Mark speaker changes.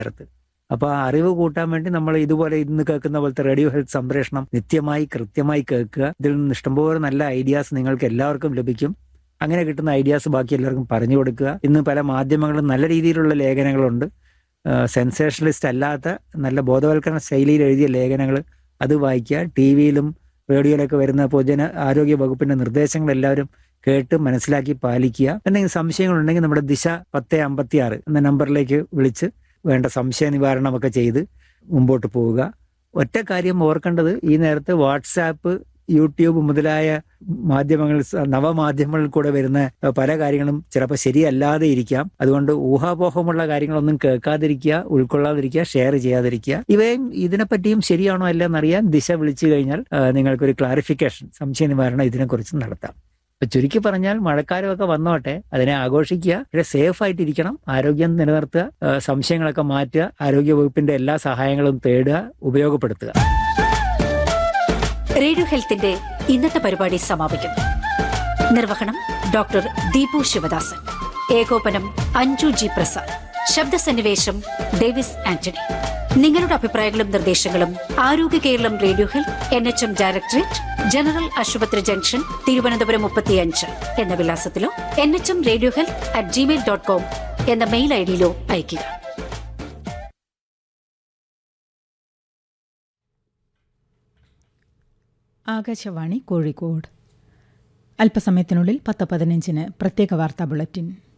Speaker 1: നേരത്ത് അപ്പൊ ആ അറിവ് കൂട്ടാൻ വേണ്ടി നമ്മൾ ഇതുപോലെ ഇന്ന് കേൾക്കുന്ന പോലത്തെ റേഡിയോ ഹെൽത്ത് സംപ്രേഷണം നിത്യമായി കൃത്യമായി കേൾക്കുക ഇതിൽ നിന്ന് ഇഷ്ടംപോലെ നല്ല ഐഡിയാസ് നിങ്ങൾക്ക് എല്ലാവർക്കും ലഭിക്കും അങ്ങനെ കിട്ടുന്ന ഐഡിയാസ് ബാക്കി എല്ലാവർക്കും പറഞ്ഞു കൊടുക്കുക ഇന്ന് പല മാധ്യമങ്ങളും നല്ല രീതിയിലുള്ള ലേഖനങ്ങളുണ്ട് സെൻസേഷണലിസ്റ്റ് അല്ലാത്ത നല്ല ബോധവൽക്കരണ ശൈലിയിൽ എഴുതിയ ലേഖനങ്ങൾ അത് വായിക്കുക ടി വിയിലും റേഡിയോയിലൊക്കെ വരുന്ന പൊതുജന ആരോഗ്യ വകുപ്പിന്റെ നിർദ്ദേശങ്ങൾ എല്ലാവരും കേട്ട് മനസ്സിലാക്കി പാലിക്കുക എന്തെങ്കിലും സംശയങ്ങളുണ്ടെങ്കിൽ നമ്മുടെ ദിശ പത്ത് അമ്പത്തി ആറ് എന്ന നമ്പറിലേക്ക് വിളിച്ച് വേണ്ട സംശയ നിവാരണമൊക്കെ ചെയ്ത് മുമ്പോട്ട് പോവുക ഒറ്റ കാര്യം ഓർക്കേണ്ടത് ഈ നേരത്ത് വാട്സാപ്പ് യൂട്യൂബ് മുതലായ മാധ്യമങ്ങൾ സ- നവമാധ്യമങ്ങളിൽ കൂടെ വരുന്ന അഹ്, പല കാര്യങ്ങളും ചിലപ്പോൾ ശരിയല്ലാതെ ഇരിക്കാം അതുകൊണ്ട് ഊഹാപോഹമുള്ള കാര്യങ്ങളൊന്നും കേൾക്കാതിരിക്കുക ഉൾക്കൊള്ളാതിരിക്കുക ഷെയർ ചെയ്യാതിരിക്കുക ഇവയും ഇതിനെപ്പറ്റിയും ശരിയാണോ അല്ല എന്നറിയാൻ ദിശ വിളിച്ചു കഴിഞ്ഞാൽ അഹ്, നിങ്ങൾക്കൊരു ക്ലാരിഫിക്കേഷൻ സംശയ നിവാരണം ഇതിനെക്കുറിച്ച് നടത്താം ഇപ്പൊ ചുരുക്കി പറഞ്ഞാൽ മഴക്കാലമൊക്കെ വന്നോട്ടെ അതിനെ ആഘോഷിക്കുക പക്ഷേ സേഫ് ആയിട്ടിരിക്കണം ആരോഗ്യം നിലനിർത്തുക അഹ്, സംശയങ്ങളൊക്കെ മാറ്റുക ആരോഗ്യ വകുപ്പിന്റെ എല്ലാ സഹായങ്ങളും തേടുക ഉപയോഗപ്പെടുത്തുക
Speaker 2: റേഡിയോ ഹെൽത്തിന്റെ ഇന്നത്തെ പരിപാടി സമാപിക്കുന്നു നിർവഹണം ഡോക്ടർ ദീപു ശിവദാസൻ ഏകോപനം അഞ്ജു ജി പ്രസാദ് ശബ്ദസന്നിവേശം ഡേവിസ് ആന്റണി നിങ്ങളുടെ അഭിപ്രായങ്ങളും നിർദ്ദേശങ്ങളും Arogya Keralam radio health N H M directorate general ആശുപത്രി ജംഗ്ഷൻ തിരുവനന്തപുരം മുപ്പത്തിയഞ്ച് എന്ന വിലാസത്തിലോ N H M radio health at gmail dot com എന്ന മെയിൽ ഐ ഡിയിലോ അയയ്ക്കുക
Speaker 3: ആകാശവാണി കോഴിക്കോട് അല്പസമയത്തിനുള്ളിൽ പത്ത് പതിനഞ്ചിന് പ്രത്യേക വാർത്താ ബുള്ളറ്റിൻ